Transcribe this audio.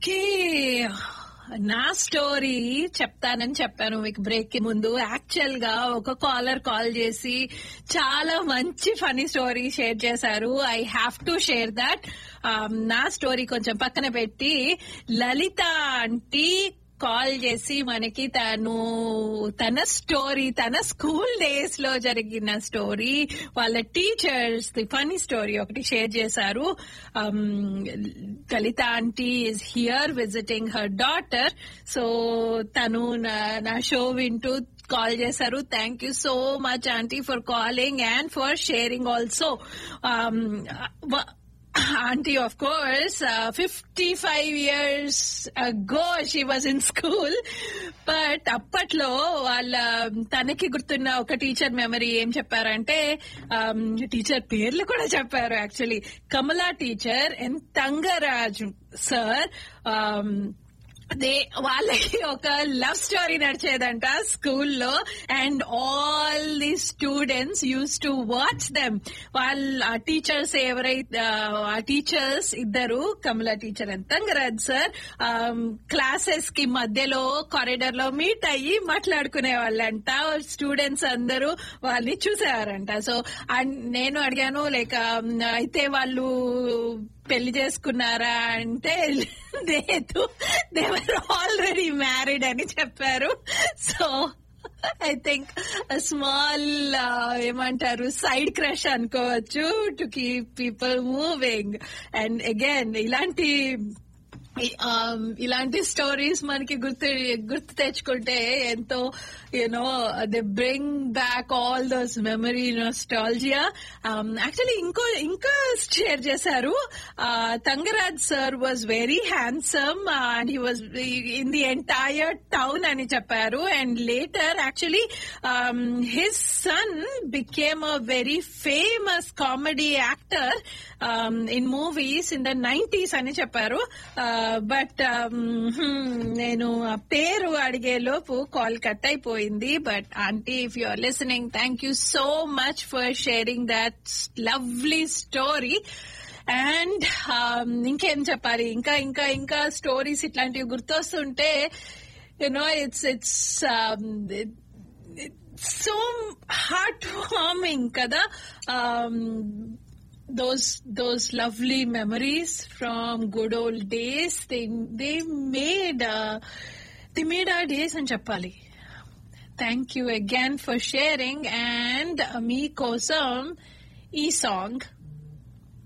okay నా story చెప్తానని చెప్పాను మీకు బ్రేక్ కి ముందు యాక్చువల్ గా ఒక కాలర్ కాల్ చేసి చాలా మంచి ఫనీ స్టోరీ షేర్ చేశారు I have to share that నా స్టోరీ కొంచెం పక్కన పెట్టి లలిత ఆంటీ కాల్ చేసి మనకి తను తన స్టోరీ తన స్కూల్ డేస్ లో జరిగిన స్టోరీ వాళ్ళ టీచర్స్ ది ఫనీ స్టోరీ ఒకటి షేర్ చేశారు Kalitha aunty is here visiting her daughter so తను నా- నా షో వింటూ కాల్ చేశారు thank you so much aunty for calling and for sharing also auntie of course uh, 55 years ago she was in school but అప్పట్లో వాళ్ళ తనకి గుర్తున్న ఒక టీచర్ మెమరీ ఏం చెప్పారంటే టీచర్ పేర్లు కూడా చెప్పారు actually Kamala teacher and Thangaraju sir they వాళ్ళకి ఒక లవ్ స్టోరీ నడిచేదంట స్కూల్లో and all the students use to watch them వాళ్ళ ఆ టీచర్స్ ఎవరైతే ఆ టీచర్స్ ఇద్దరు Kamala teacher and Thangaraj sir classes కి మధ్యలో కారిడార్ లో మీట్ అయ్యి మాట్లాడుకునే వాళ్ళంట స్టూడెంట్స్ అందరూ వాళ్ళని చూసేవారంట సో నేను అడిగాను లైక్ అయితే వాళ్ళు పెళ్లి చేసుకున్నారా అంటే లేదు దేవర్ ఆల్రెడీ మ్యారీడ్ అని చెప్పారు సో ఐ థింక్ స్మాల్ ఏమంటారు సైడ్ క్రష్ అనుకోవచ్చు to keep people moving and again ఇలాంటి ఇలాంటి స్టోరీస్ మనకి గుర్తు గుర్తు తెచ్చుకుంటే ఎంతో you know they bring back all those memory nostalgia actually ఇంకో ఇంకా షేర్ చేశారు Thangaraj sir was very handsome and he was in the entire town అని చెప్పారు and later actually his son became a very famous comedy actor in movies in the nineties అని చెప్పారు but నేను ఆ పేరు అడిగే లోపు కాల్ కట్ అయిపోయింది but aunty if you are listening thank you so much for sharing that lovely story and ఇంకేం చెప్పాలి ఇంకా ఇంకా ఇంకా స్టోరీస్ ఇట్లాంటివి గుర్తొస్తుంటే you know it's it's so heart warming కదా those those lovely memories from good old days they they made uh, they made our days అని చెప్పాలి thank you again for sharing and మీ కోసం ఈ సాంగ్